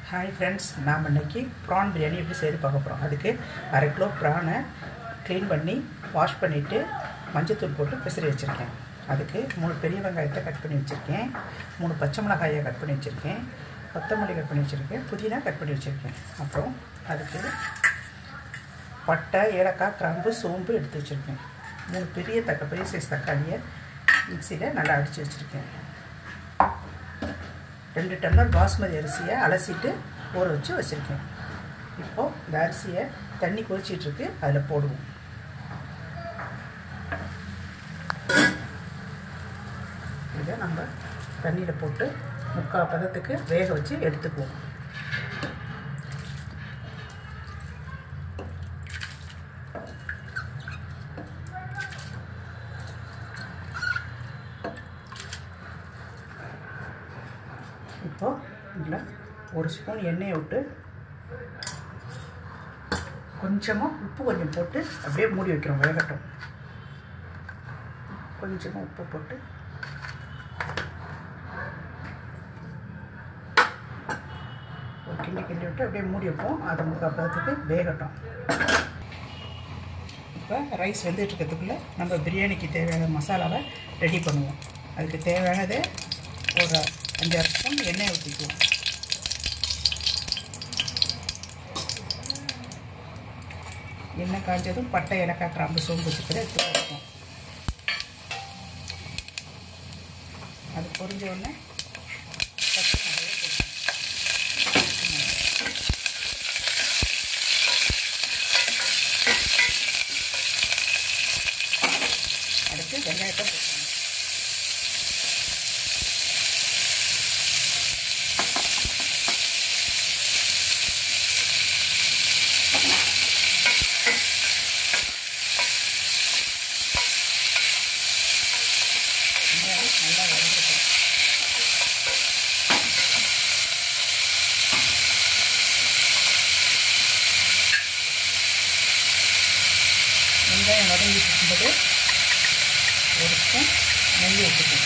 hi friends நாம் இன்னைக்கு PRAN biryani எப்படி செய்து பார்க்க போகிறோம் அதுக்கு அரை கிலோ ப்ரானை க்ளீன் பண்ணி வாஷ் பண்ணிவிட்டு மஞ்சத்தூள் போட்டு பிசிறி வச்சுருக்கேன் அதுக்கு மூணு பெரிய வெங்காயத்தை கட் பண்ணி வச்சுருக்கேன் மூணு பச்சை மிளகாயை கட் பண்ணி வச்சுருக்கேன் கொத்தமல்லி கட் பண்ணி வச்சுருக்கேன் புதினா கட் பண்ணி வச்சுருக்கேன் அப்புறம் அதுக்கு பட்டை ஏலக்காய் கிராம்பு சோம்பு எடுத்து வச்சுருக்கேன் மூணு பெரிய தக்க பெரிய சைஸ் தக்காளியை மிக்சியில் நல்லா அடித்து வச்சுருக்கேன் ரெண்டு டம்ளர் பாஸ்மதி அரிசியை அலசிட்டு ஊற வச்சு வச்சுருக்கேன் இப்போது இந்த அரிசியை தண்ணி கொதிச்சிட்ருக்கு அதில் போடுவோம் இதை நம்ம தண்ணியில் போட்டு முக்கால் பதத்துக்கு வேக வச்சு எடுத்துக்குவோம் இப்போது இதில் ஒரு ஸ்பூன் எண்ணெயை விட்டு கொஞ்சமாக உப்பு கொஞ்சம் போட்டு அப்படியே மூடி வைக்கிறோம் வேகட்டும் கொஞ்சமாக உப்பு போட்டு ஒரு கிண்டி கிண்டி விட்டு அப்படியே மூடி வைப்போம் அதை முக்கால் பதத்துக்கு வேகட்டும் இப்போ ரைஸ் வெந்துட்டு இருக்கிறதுக்குள்ளே நம்ம பிரியாணிக்கு தேவையான மசாலாவை ரெடி பண்ணுவோம் அதுக்கு தேவையானதை ஒரு அஞ்சாறு ஸ்பூன் எண்ணெய் ஊற்றிக்குவோம் எண்ணெய் காய்ஞ்சதும் பட்டை ஏலக்காய் கிராம்பு சோம்பு வச்சுக்கிற எடுத்து வச்சுக்குவோம் அது பொரிஞ்ச உடனே பச்சை மிளகாயை போட்டுக்கணும் அடுத்து வெங்காயத்தை போட்டுக்கணும் வெங்காயம் நல்லா வதங்கட்டும் வெங்காயம் வதங்கிட்டு இருக்கும்போது ஒரு ஸ்பூன் நெய் ஊற்றிக்கணும்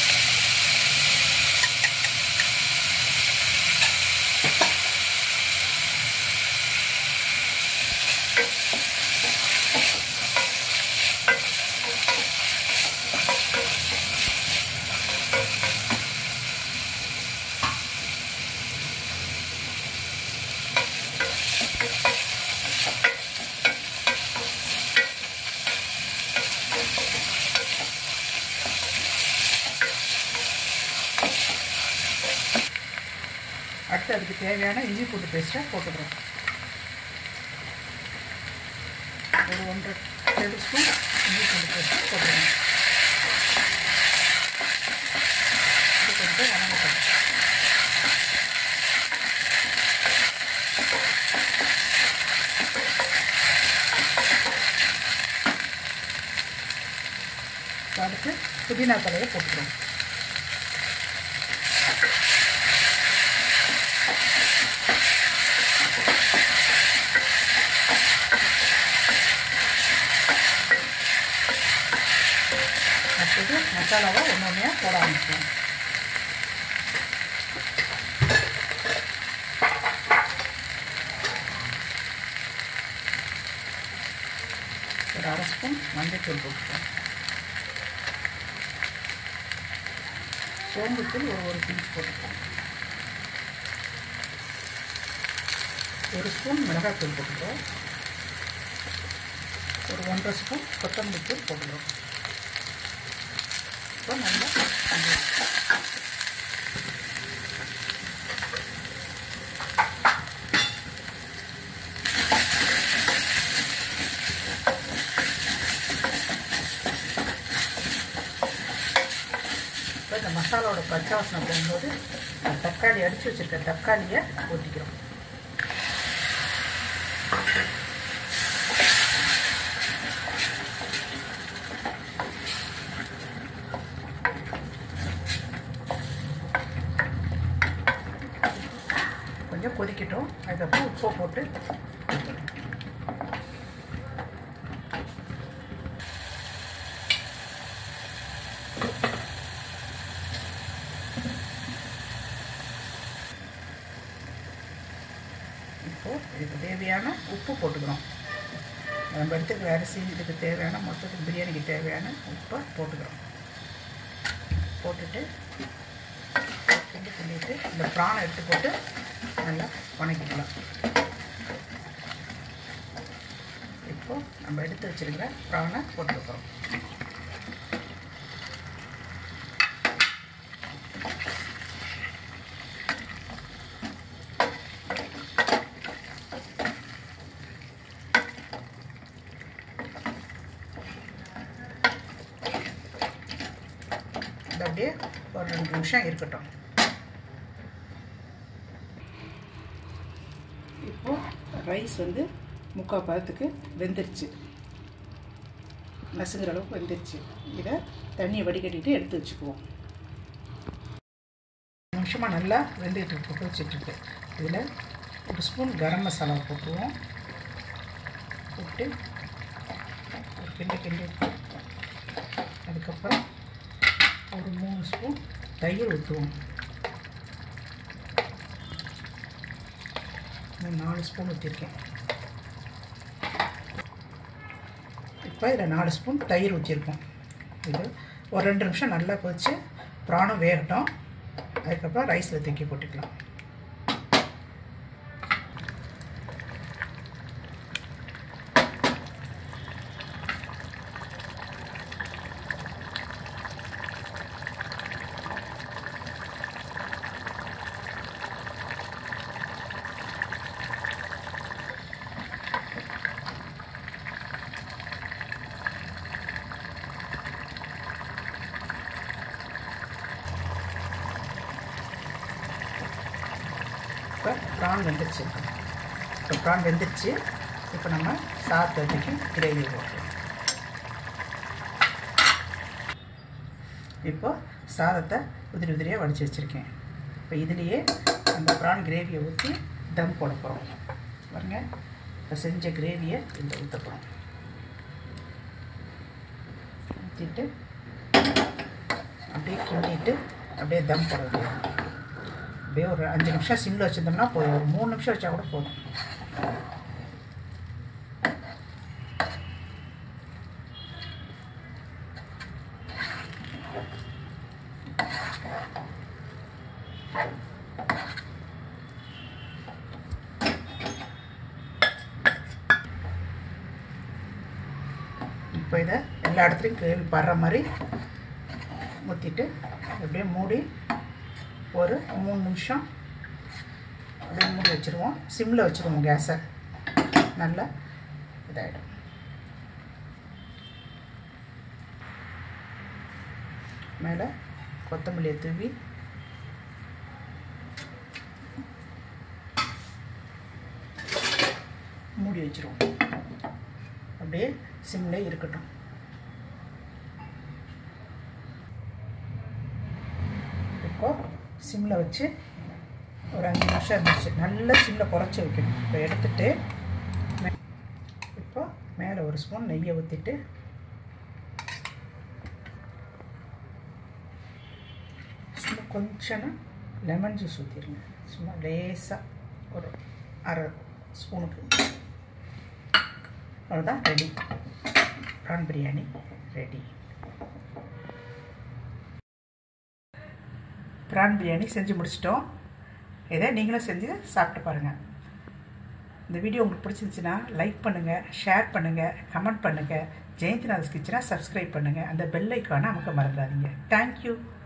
அடுத்து அதுக்கு தேவையான இஞ்சி பூண்டு பேஸ்ட்டை போட்டுக்கிறோம் ஒரு ஒன்றரை டேபிள் ஸ்பூன் இஞ்சி பூண்டு பேஸ்ட்டை போட்டுக்கிறோம் இது கொஞ்சம் வணங்கட்டும் அடுத்து புதினா தலையை போட்டுக்கிறோம் அடுத்தது மசாலாவை ஒன்று ஒன்றையாக போட ஆரம்பிச்சோம் ஒரு அரை ஸ்பூன் மஞ்சத்தூள் போட்டுப்போம் சோம்புத்தூள் ஒரு ஒரு பீஸ் போட்டுப்போம் ஒரு ஸ்பூன் மிளகாத்தூள் போட்டுப்போம் ஒரு ஒன்றரை ஸ்பூன் கொத்தமல்லி தூள் போட்டுக்கிறோம் இப்போ நல்லா இப்போ இந்த மசாலாவோட பச்சை வாசனை போகும்போது தக்காளி அடித்து வச்சுருக்க தக்காளியை ஊற்றிக்கிறோம் கொஞ்சம் கொதிக்கட்டும் அதுக்கப்புறம் உப்பு போட்டு தேவையான உப்பு போட்டுக்கிறோம் நம்ம எடுத்துக்கிற அரிசி இதுக்கு தேவையான மொத்தத்துக்கு பிரியாணிக்கு தேவையான உப்பை போட்டுக்கிறோம் போட்டுட்டு கிண்டி கிண்டிட்டு இந்த ப்ரானை எடுத்து போட்டு நல்லா வணக்கிக்கலாம் இப்போ நம்ம எடுத்து வச்சுருக்கிற ப்ரானை போட்டுருக்கோம் இது அப்படியே ஒரு ரெண்டு நிமிஷம் இருக்கட்டும் இப்போ ரைஸ் வந்து முக்கால் பதத்துக்கு வெந்துருச்சு நசுங்கிற அளவுக்கு வெந்துருச்சு இதை தண்ணியை வடிகட்டிட்டு எடுத்து வச்சுக்குவோம் நிமிஷமாக நல்லா வெந்துக்கிட்டு இருக்கு வச்சுட்டு இதில் ஒரு ஸ்பூன் கரம் மசாலா போட்டுருவோம் போட்டு ஒரு கிண்டி கிண்டி அதுக்கப்புறம் ஒரு மூணு ஸ்பூன் தயிர் ஊற்றுவோம் நாலு ஸ்பூன் ஊற்றிருக்கேன் இப்போ இதில் நாலு ஸ்பூன் தயிர் ஊற்றிருக்கோம் இது ஒரு ரெண்டு நிமிஷம் நல்லா கொதிச்சு ப்ரானும் வேகட்டும் அதுக்கப்புறம் ரைஸில் தூக்கி போட்டுக்கலாம் இப்போ ப்ரான் வெந்துருச்சு இப்போ ப்ரான் வெந்துருச்சு இப்போ நம்ம சாதத்துக்கு கிரேவி போட்டுருவோம் இப்போ சாதத்தை உதிரி உதிரியாக வடித்து வச்சுருக்கேன் இப்போ இதுலேயே அந்த ப்ரான் கிரேவியை ஊற்றி தம் போட போகிறோம் பாருங்க இப்போ செஞ்ச கிரேவியை இதில் ஊற்ற போகிறோம் ஊற்றிட்டு அப்படியே கிண்டிட்டு அப்படியே தம் போட வேண்டியது அப்படியே ஒரு அஞ்சு நிமிஷம் சிம்மில் வச்சுருந்தோம்னா போதும் ஒரு மூணு நிமிஷம் வச்சா கூட போதும் இப்போ இதை எல்லா இடத்துலையும் கேள்வி படுற மாதிரி ஊற்றிட்டு அப்படியே மூடி ஒரு மூணு நிமிஷம் அப்படியே மூடி வச்சுருவோம் சிம்மில் வச்சுருவோம் கேஸை நல்லா இதாகிடும் மேலே கொத்தமல்லியை தூவி மூடி வச்சுருவோம் அப்படியே சிம்மில் இருக்கட்டும் இப்போ சிம்மில் வச்சு ஒரு அஞ்சு நிமிஷம் இருந்துச்சு நல்லா சிம்மில் குறைச்சி வைக்கணும் இப்போ எடுத்துட்டு இப்போ மேலே ஒரு ஸ்பூன் நெய்யை ஊற்றிட்டு சும்மா கொஞ்சம் லெமன் ஜூஸ் ஊற்றிடுங்க சும்மா லேசாக ஒரு அரை ஸ்பூனுக்கு அவ்வளோதான் ready prawn biryani ready prawn biryani செஞ்சு முடிச்சிட்டோம் இதை நீங்களும் செஞ்சு சாப்பிட்டு பாருங்கள் இந்த வீடியோ உங்களுக்கு பிடிச்சிருந்துச்சுன்னா லைக் பண்ணுங்கள் ஷேர் பண்ணுங்கள் கமெண்ட் பண்ணுங்கள் ஜெயந்திநாதஸ் கிச்சனை சப்ஸ்கிரைப் பண்ணுங்கள் அந்த பெல் ஐக்கானை நமக்கு மறந்துடாதீங்க தேங்க்யூ